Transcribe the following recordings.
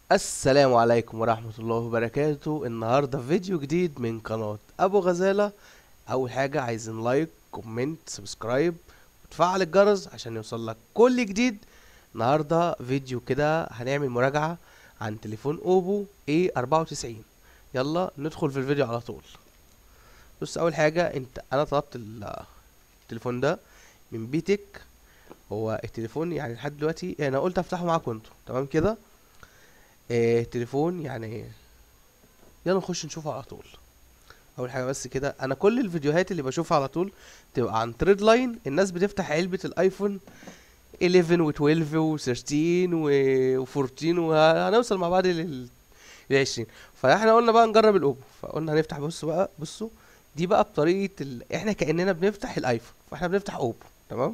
السلام عليكم ورحمة الله وبركاته النهاردة فيديو جديد من قناة أبو غزالة أول حاجة عايزين لايك كومنت سبسكرايب وتفعل الجرس عشان يوصل لك كل جديد النهاردة فيديو كده هنعمل مراجعة عن تليفون أوبو A94 يلا ندخل في الفيديو على طول بص أول حاجة انت أنا طلبت ال- التليفون ده من بيتك هو التليفون يعني لحد دلوقتي انا قلت افتحه معاكم انتوا تمام كده آه تليفون يعني يلا نخش نشوفه على طول اول حاجه بس كده انا كل الفيديوهات اللي بشوفها على طول تبقى عن تريد لاين الناس بتفتح علبه الايفون 11 و12 و13 و14 وهنوصل مع بعض لل ل 20 فاحنا قلنا بقى نجرب الاوبو فقلنا هنفتح بصوا بقى بصوا دي بقى بطريقه ال... احنا كاننا بنفتح الايفون فاحنا بنفتح اوبو تمام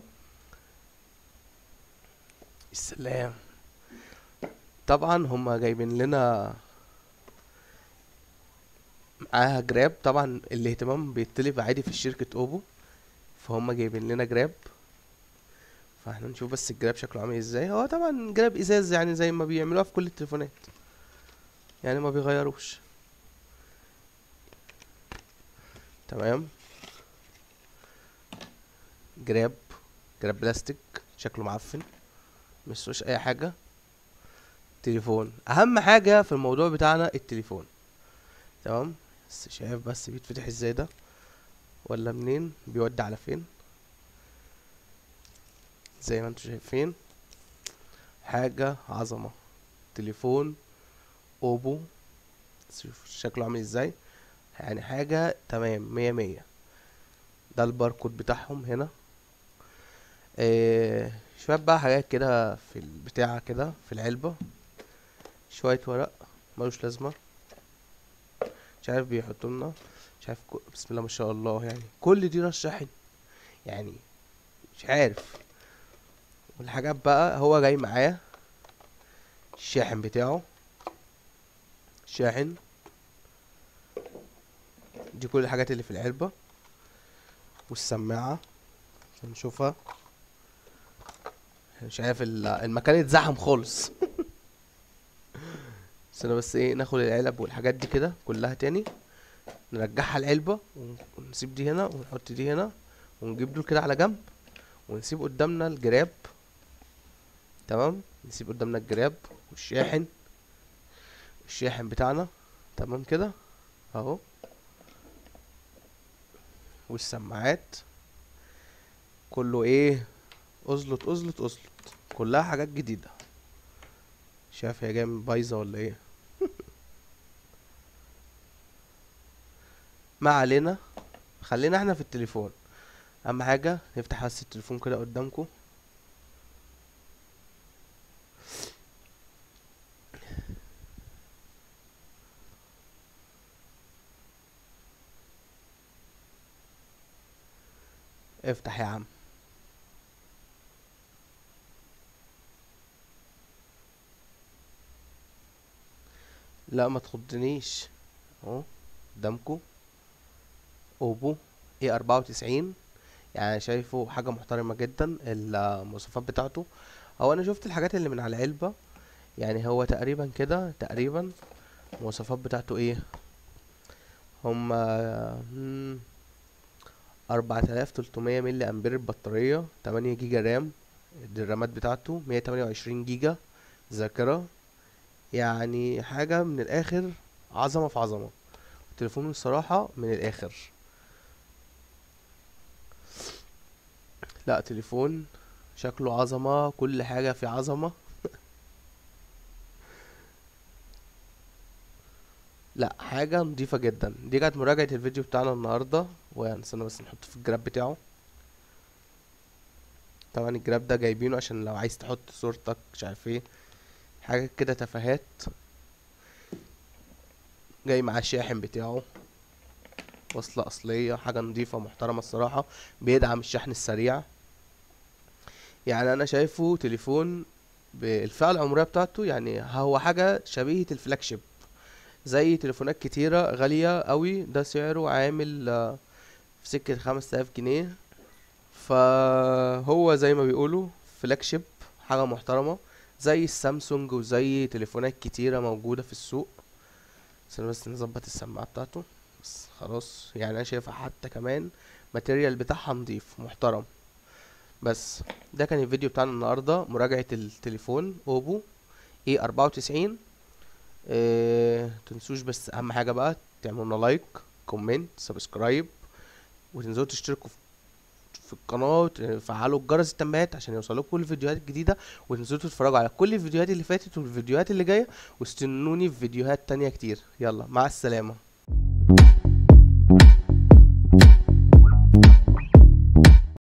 السلام طبعا هما جايبين لنا معاها جراب طبعا الاهتمام بيطلب عادي في شركة اوبو فهم جايبين لنا جراب فاحنا نشوف بس الجراب شكله عامل ازاي هو طبعا جراب ازاز يعني زي ما بيعملوها في كل التليفونات يعني ما بيغيروش تمام جراب جراب بلاستيك شكله معفن مش اي حاجه تليفون اهم حاجه في الموضوع بتاعنا التليفون تمام بس شايف بس بيتفتح ازاي ده ولا منين بيودي على فين زي ما انتوا شايفين حاجه عظمه تليفون اوبو شوف شكله عامل ازاي يعني حاجه تمام مية مية ده الباركود بتاعهم هنا إيه شوية بقى حاجات كده في البتاعة كده في العلبة شوية ورق ملوش لازمة مش عارف بيحطوا لنا مش عارف كو- بسم الله ما شاء الله يعني كل دي رش شاحن يعني مش عارف والحاجات بقى هو جاي معاه الشاحن بتاعه شاحن دي كل الحاجات اللي في العلبة والسماعة عشان نشوفها مش عارف ال- المكان اتزحم خالص بس انا بس ايه ناخد العلب والحاجات دي كده كلها تاني نرجعها العلبة ون- ونسيب دي هنا ونحط دي هنا ونجيب دول كده على جنب ونسيب قدامنا الجراب تمام نسيب قدامنا الجراب والشاحن الشاحن بتاعنا تمام كده اهو والسماعات كله ايه ازلط ازلط ازلط كلها حاجات جديدة شايف هي جاية من بايظة ولا ايه ما علينا خلينا احنا في التليفون اهم حاجة نفتح بس التليفون كده قدامكم افتح يا عم لا ما تخضنيش اهو قدامكم اوبو اي اربعة وتسعين يعني شايفه حاجة محترمة جدا المواصفات بتاعته هو انا شفت الحاجات اللي من على العلبة يعني هو تقريبا كده تقريبا المواصفات بتاعته ايه هما أربعة آلاف تلتمية ملي أمبير البطارية تمانية جيجا رام دي الرامات بتاعته مية تمانية وعشرين جيجا ذاكرة يعني حاجة من الآخر عظمة في عظمة التليفون الصراحة من الآخر لا تليفون شكله عظمة كل حاجة فيه عظمة لا حاجة نضيفة جدا دي كانت مراجعة الفيديو بتاعنا النهاردة ونستنى بس نحطه في الجراب بتاعه طبعا الجراب ده جايبينه عشان لو عايز تحط صورتك مش عارف ايه حاجة كده تفاهات جاي معاه الشاحن بتاعه وصلة أصلية حاجة نضيفة محترمة الصراحة بيدعم الشحن السريع يعني أنا شايفه تليفون بالفئة العمرية بتاعته يعني هو حاجة شبيهة الفلاج شيب زي تليفونات كتيرة غالية قوي ده سعره عامل آه، في سكة خمس آلاف جنيه فهو زي ما بيقولوا فلاج شيب حاجة محترمة زي السامسونج وزي تليفونات كتيرة موجودة في السوق استنى بس نظبط السماعة بتاعته بس خلاص يعني انا شايفها حتى كمان ماتيريال بتاعها نضيف محترم بس ده كان الفيديو بتاعنا النهاردة مراجعة التليفون اوبو اي اربعة وتسعين اه تنسوش بس اهم حاجة بقى تعملوا لنا لايك كومنت سبسكرايب وتنزلوا تشتركوا في في القناة وتفعلوا الجرس التنبيهات عشان يوصلكوا كل الفيديوهات الجديدة وتنزلوا تتفرجوا على كل الفيديوهات اللي فاتت والفيديوهات اللي جاية واستنوني في فيديوهات تانية كتير يلا مع السلامة